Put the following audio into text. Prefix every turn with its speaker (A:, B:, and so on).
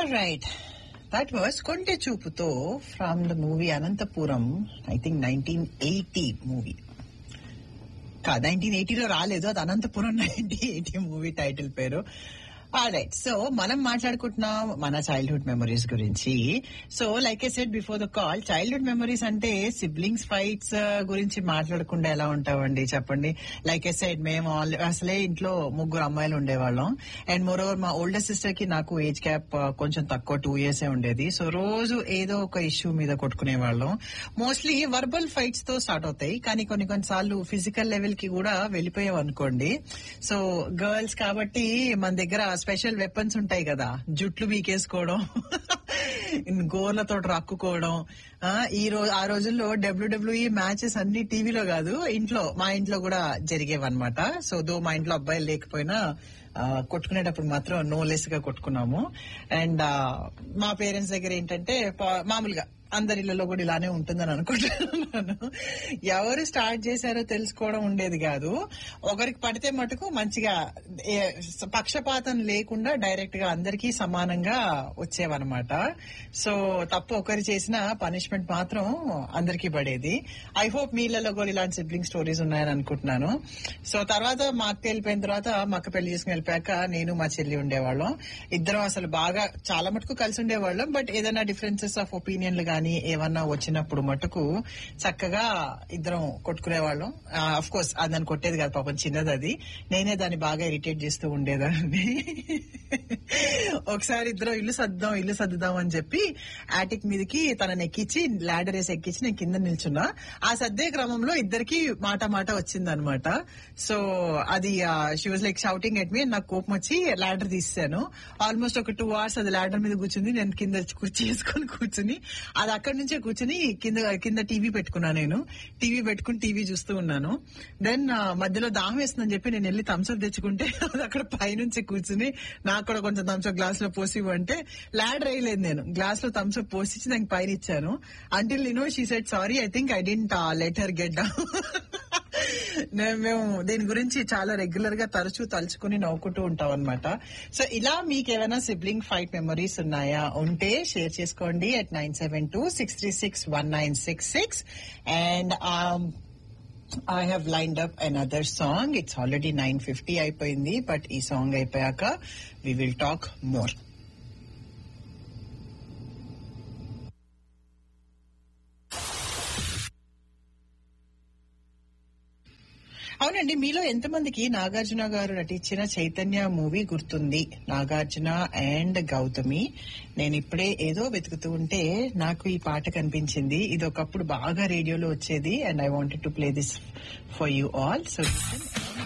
A: right that was కొంటె చూపుతో from the movie Anantapuram I think nineteen eighty movie కాదు nineteen ఎయిటీలో రాలేదు అది Anantapuram nineteen eighty movie title పేరు రైట్ సో మనం మాట్లాడుకుంటున్నాం మన చైల్డ్హుడ్ మెమరీస్ గురించి so like a set before the call childhood memories అంటే సిబ్లింగ్స్ ఫైట్స్ గురించి మాట్లాడకుండా ఎలా ఉంటామండి చెప్పండి లైక్ ఏ సెట్ మేము all- అసలే ఇంట్లో ముగ్గురు అమ్మాయిలు ఉండేవాళ్ళం అండ్ మోర్ ఓవర్ మా ఓల్డర్ సిస్టర్ కి నాకు ఏజ్ గ్యాప్ కొంచెం తక్కువ టూ ఇయర్స్ ఉండేది సో రోజు ఏదో ఒక ఇష్యూ మీద కొట్టుకునే వాళ్ళం మోస్ట్లీ వర్బల్ ఫైట్స్ తో స్టార్ట్ అవుతాయి కానీ కొన్ని కొన్ని సార్లు ఫిజికల్ లెవెల్ కి కూడా వెళ్ళిపోయాం అనుకోండి సో గర్ల్స్ కాబట్టి మన దగ్గర స్పెషల్ వెపన్స్ ఉంటాయి కదా జుట్లు వీకేసుకోవడం గోర్లతో రక్కుకోవడం ఆ, ఈ రోజు ఆ రోజుల్లో డబ్ల్యూడబ్ల్యూఈ మ్యాచెస్ అన్ని టీవీలో కాదు ఇంట్లో మా ఇంట్లో కూడా జరిగేవన్నమాట సో దో మా ఇంట్లో అబ్బాయిలు లేకపోయినా ఆ, కొట్టుకునేటప్పుడు మాత్రం నో లెస్ గా కొట్టుకున్నాము అండ్ మా పేరెంట్స్ దగ్గర ఏంటంటే పా- మామూలుగా అందరి ఇళ్లలో కూడా ఇలానే ఉంటుందని అనుకుంటున్నాను ఎవరు స్టార్ట్ చేశారో తెలుసుకోవడం ఉండేది కాదు ఒకరికి పడితే మటుకు మంచిగా ఏ- పక్షపాతం లేకుండా డైరెక్ట్ గా అందరికీ సమానంగా వచ్చేవన్నమాట సో తప్పు ఒకరు చేసిన పనిష్మెంట్ మాత్రం అందరికీ పడేది ఐ హోప్ మీళ్ళలో కూడా ఇలాంటి సిబ్లింగ్ స్టోరీస్ ఉన్నాయని అనుకుంటున్నాను సో తర్వాత మా అక్క వెళ్ళిపోయిన తర్వాత మా అక్క పెళ్లి చేసుకుని వెళ్ళిపోయాక నేను మా చెల్లి ఉండేవాళ్ళం ఇద్దరం అసలు బాగా చాలా మటుకు కలిసి ఉండేవాళ్ళం బట్ ఏదైనా డిఫరెన్సెస్ ఆఫ్ ఒపీనియన్లు గానీ ఏమన్నా వచ్చినప్పుడు మటుకు చక్కగా ఇద్దరం కొట్టుకునేవాళ్ళం అఫ్ కోర్స్ అది నన్ను కొట్టేది కాదు పాపం చిన్నది అది నేనే దాన్ని బాగా ఇరిటేట్ చేస్తూ ఉండేదాన్ని ఒకసారి ఇద్దరం ఇల్లు సర్దాం ఇల్లు సర్దుదాం అని చెప్పి ఆటిక్ మీదకి తనని ఎక్కించి లాడర్ వేసి ఎక్కించి నేను కింద నిల్చున్నా ఆ సర్దే క్రమంలో ఇద్దరికి మాట మాట వచ్చిందనమాట సో అది she was like shouting at me నాకు కోపం వచ్చి లాడర్ తీసాను ఆల్మోస్ట్ ఒక టూ అవర్స్ అది లాడర్ మీద కూర్చుంది నేను కింద కుర్చీ వేసుకొని కూర్చుని అది అక్కడి నుంచే కూర్చుని కింద కింద టీవీ పెట్టుకున్నా నేను టీవీ పెట్టుకుని టీవీ చూస్తూ ఉన్నాను దెన్ మధ్యలో దాహం వేస్తుందని చెప్పి నేను వెళ్ళి థమ్స్అప్ తెచ్చుకుంటే అది అక్కడ పైనుంచి కూర్చుని నాకు కూడా కొంచెం థమ్స్అప్ గ్లాస్ లో పోసి ఇవ్వంటే లాడర్ వేయలేదు నేను గ్లాస్ లో థమ్స్అప్ పోసి ఇచ్చి దానికి పైన ఇచ్చాను అంటిల్ నేను she said sorry I think I didn't let her get మేము దీని గురించి చాలా రెగ్యులర్ గా తరచూ తలుచుకుని నవ్వుకుంటూ ఉంటాం అనమాట సో ఇలా మీకు ఏమైనా సిబ్లింగ్ ఫైట్ మెమరీస్ ఉన్నాయా ఉంటే షేర్ చేసుకోండి at nine seven two six three six one nine six six and I have lined up another song it's already nine fifty అయిపోయింది బట్ ఈ సాంగ్ అయిపోయాక వి విల్ టాక్ మోర్ అవునండి మీలో ఎంతమందికి నాగార్జున గారు నటించిన చైతన్య మూవీ గుర్తుంది నాగార్జున అండ్ గౌతమి నేను ఇప్పుడే ఏదో వెతుకుతూ ఉంటే నాకు ఈ పాట కనిపించింది ఇది ఒకప్పుడు బాగా రేడియోలో వచ్చేది and I wanted to play this for you all so